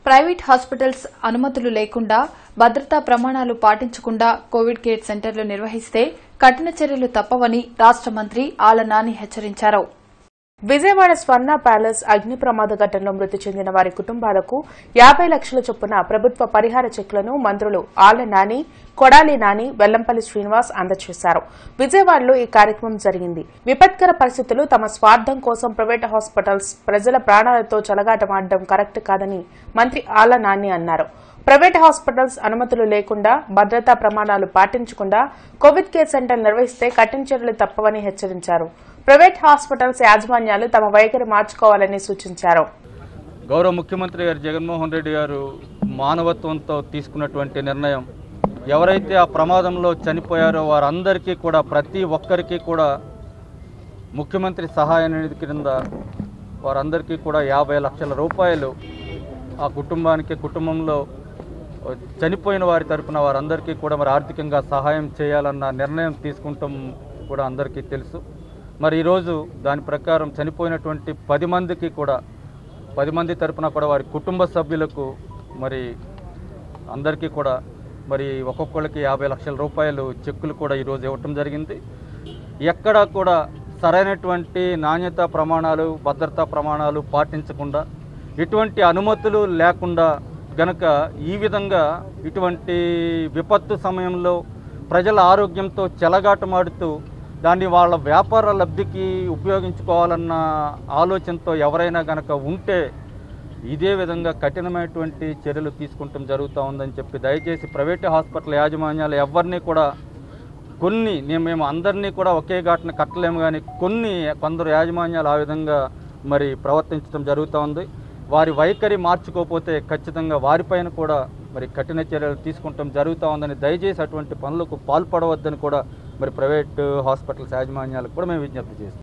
private hospitals అనుమతులు లేకుండా భద్రతా ప్రమాణాలు పాటించకుండా కోవిడ్ కేర్ సెంటర్లు నిర్వహిస్తే కఠిన చర్యలు తప్పవని రాష్ట మంత్రి ఆళ్ల నాని హెచ్చరించారు విజయవాడ స్వర్ణ ప్యాలెస్ అగ్ని ప్రమాద ఘటనలో మృతి చెందిన వారి కుటుంబాలకు యాభై లక్షల చొప్పున ప్రభుత్వ పరిహార చెక్లను మంత్రులు ఆళ్ల నాని కొడాలి నాని వెల్లంపల్లి శ్రీనివాస్ అందజేశారు విజయవాడలో ఈ కార్యక్రమం జరిగింది విపత్కర పరిస్థితులు తమ స్వార్థం కోసం ప్రైవేట్ హాస్పిటల్స్ ప్రజల ప్రాణాలతో చెలగాటమాడడం కరెక్ట్ కాదని మంత్రి ఆళ్ల నాని అన్నారు ప్రైవేట్ హాస్పిటల్స్ అనుమతులు లేకుండా భద్రతా ప్రమాణాలు పాటించకుండా కోవిడ్ కేర్ సెంటర్ నిర్వహిస్తే కఠిన చర్యలు తప్పవని హెచ్చరించారు ప్రైవేట్ హాస్పిటల్స్ యాజమాన్యాలు తమ వైఖరి మార్చుకోవాలని సూచించారు గౌరవ ముఖ్యమంత్రి గారు జగన్మోహన్ రెడ్డి గారు మానవత్వంతో తీసుకున్నటువంటి నిర్ణయం ఎవరైతే ఆ ప్రమాదంలో చనిపోయారో వారందరికీ కూడా ప్రతి ఒక్కరికి కూడా ముఖ్యమంత్రి సహాయ నిధి కింద వారందరికీ కూడా యాభై లక్షల రూపాయలు ఆ కుటుంబానికి కుటుంబంలో చనిపోయిన వారి తరపున వారందరికీ కూడా మరి ఆర్థికంగా సహాయం చేయాలన్న నిర్ణయం తీసుకుంటాం కూడా అందరికీ తెలుసు మరి ఈరోజు దాని ప్రకారం చనిపోయినటువంటి పది మందికి కూడా పది మంది తరపున కూడా వారి కుటుంబ సభ్యులకు మరి అందరికీ కూడా మరి ఒక్కొక్కళ్ళకి యాభై లక్షల రూపాయలు చెక్కులు కూడా ఈరోజు ఇవ్వటం జరిగింది ఎక్కడా కూడా సరైనటువంటి నాణ్యత ప్రమాణాలు భద్రతా ప్రమాణాలు పాటించకుండా ఇటువంటి అనుమతులు లేకుండా గనక ఈ విధంగా ఇటువంటి విపత్తు సమయంలో ప్రజల ఆరోగ్యంతో చెలగాటమాడుతూ దాన్ని వాళ్ళ వ్యాపార లబ్ధికి ఉపయోగించుకోవాలన్న ఆలోచనతో ఎవరైనా గనక ఉంటే ఇదే విధంగా కఠినమైనటువంటి చర్యలు తీసుకుంటాం జరుగుతూ ఉందని చెప్పి దయచేసి ప్రైవేటు హాస్పిటల్ యాజమాన్యాలు ఎవరిని కూడా కొన్ని నేను మేము అందరినీ కూడా ఒకే ఘాటున కట్టలేము కానీ కొన్ని కొందరు యాజమాన్యాలు ఆ విధంగా మరి ప్రవర్తించడం జరుగుతూ ఉంది వారి వైఖరి మార్చుకోకపోతే ఖచ్చితంగా వారిపైన కూడా మరి కఠిన చర్యలు తీసుకుంటాం జరుగుతూ ఉందని దయచేసి అటువంటి పనులకు పాల్పడవద్దని కూడా మరి ప్రైవేట్ హాస్పిటల్స్ యాజమాన్యాలకు కూడా మేము విజ్ఞప్తి చేస్తాం